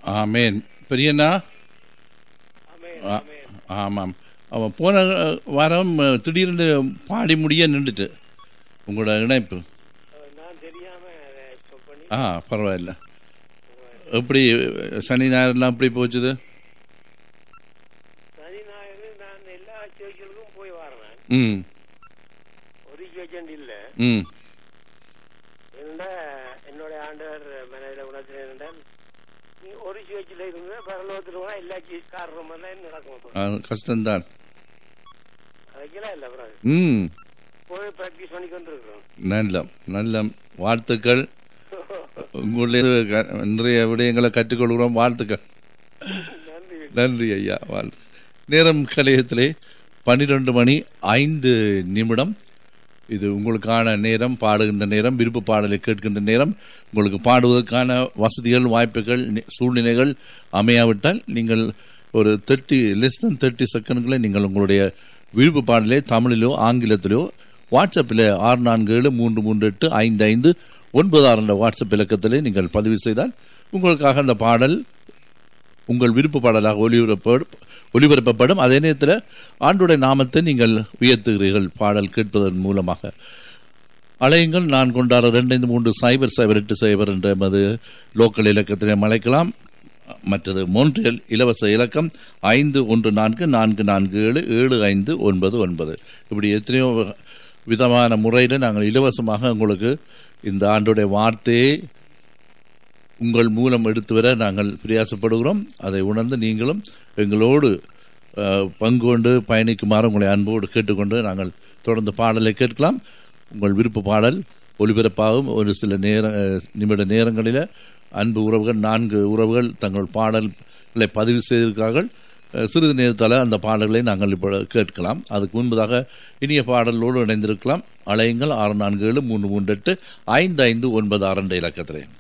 ஆமேன் பெரியண்ணா ஆமென், ஆ- ஆமென். ஆமாம் அவன் போன அஹ், வாரம் அஹ், திடீர்னு பாடி முடிய நின்றுட்டு உங்களோட இணைப்பு அஹ் நான் தெரியாம அதை stop பண்ணி ஆ பரவாயில்ல எப்படி அஹ், சனி ஞாயிறுலாம் எப்படி போச்சுது சனி ஞாயிறு நான் எல்லா சேர்ச்சிகளுக்கும் போய் வரேன் ம் ஒரு சேர்ச்சன் இல்ல ம் என்னடா என்னோட ஆண்டவர் மனைவில உணர்த்தின என்னடா நீ ஒரு சேர்ச்சில இருந்து பரலோகத்தில் போனா எல்லா காரணம் தான் நடக்கும் அப்ப. ஆ, கஷ்டம்தான் அதுக்கெல்லாம் இல்ல அப்புறம் ம் போய் பிராக்டிஸ் பண்ணி கொண்டு இருக்கிறோம் நல்ல நல்ல வாழ்த்துக்கள் உங்களுடைய க- நிறைய விடயங்களை கற்றுக்கொள்கிறோம் வாழ்த்துக்கள் நன்றி நன்றி ஐயா வாழ்த்து நேரம் கலையத்திலே பன்னிரண்டு மணி ஐந்து நிமிடம் இது உங்களுக்கான நேரம் பாடுகின்ற நேரம் விருப்ப பாடலை கேட்கின்ற நேரம் உங்களுக்கு பாடுவதற்கான வசதிகள் வாய்ப்புகள் நி- சூழ்நிலைகள் அமையாவிட்டால் நீங்கள் ஒரு தேர்ட்டி லெஸ் than தேர்ட்டி செகண்ட்களை நீங்கள் உங்களுடைய விருப்ப பாடலை தமிழிலோ ஆங்கிலத்திலோ வாட்ஸ்அப்பில் ஆறு நான்கு ஏழு மூன்று மூன்று எட்டு ஐந்து ஐந்து ஒன்பது ஆறு என்ற வாட்ஸ்அப் இலக்கத்திலே நீங்கள் பதிவு செய்தால் உங்களுக்காக அந்த பாடல் உங்கள் விருப்ப பாடலாக ஒளிபரப்படும் ஒளிபரப்பப்படும் அதே நேரத்தில் ஆண்டுடைய நாமத்தை நீங்கள் உயர்த்துகிறீர்கள் பாடல் கேட்பதன் மூலமாக அலையுங்கள் நான் கொண்டாட ரெண்டு ஐந்து மூன்று சைபர் சைபர் எட்டு சைபர் என்ற எமது லோக்கல் இலக்கத்திலே அழைக்கலாம் மற்றது மோன்றியல் இலவச இலக்கம் ஐந்து ஒன்று நான்கு நான்கு நான்கு ஏழு ஏழு ஐந்து ஒன்பது ஒன்பது இப்படி எத்தனையோ விதமான முறையில் நாங்கள் இலவசமாக உங்களுக்கு இந்த ஆண்டுடைய வார்த்தையை உங்கள் மூலம் எடுத்து வர நாங்கள் பிரயாசப்படுகிறோம் அதை உணர்ந்து நீங்களும் எங்களோடு அஹ், பங்கு கொண்டு பயணிக்குமாறு உங்களை அன்போடு கேட்டுக்கொண்டு நாங்கள் தொடர்ந்து பாடலை கேட்கலாம் உங்கள் விருப்ப பாடல் ஒலிபரப்பாகும் ஒரு சில நேர அஹ், நிமிட நேரங்களில் அன்பு உறவுகள் நான்கு உறவுகள் தங்கள் பாடல்களை பதிவு செய்திருக்கிறார்கள் அஹ், சிறிது நேரத்தால் அந்த பாடல்களை நாங்கள் இப்போ கேட்கலாம் அதுக்கு முன்பதாக இனிய பாடலோடு இணைந்திருக்கலாம் அலையுங்கள் ஆறு நான்கு ஏழு மூன்று மூன்று எட்டு ஐந்து ஐந்து ஒன்பது ஆறு என்ற இலக்கத்திலே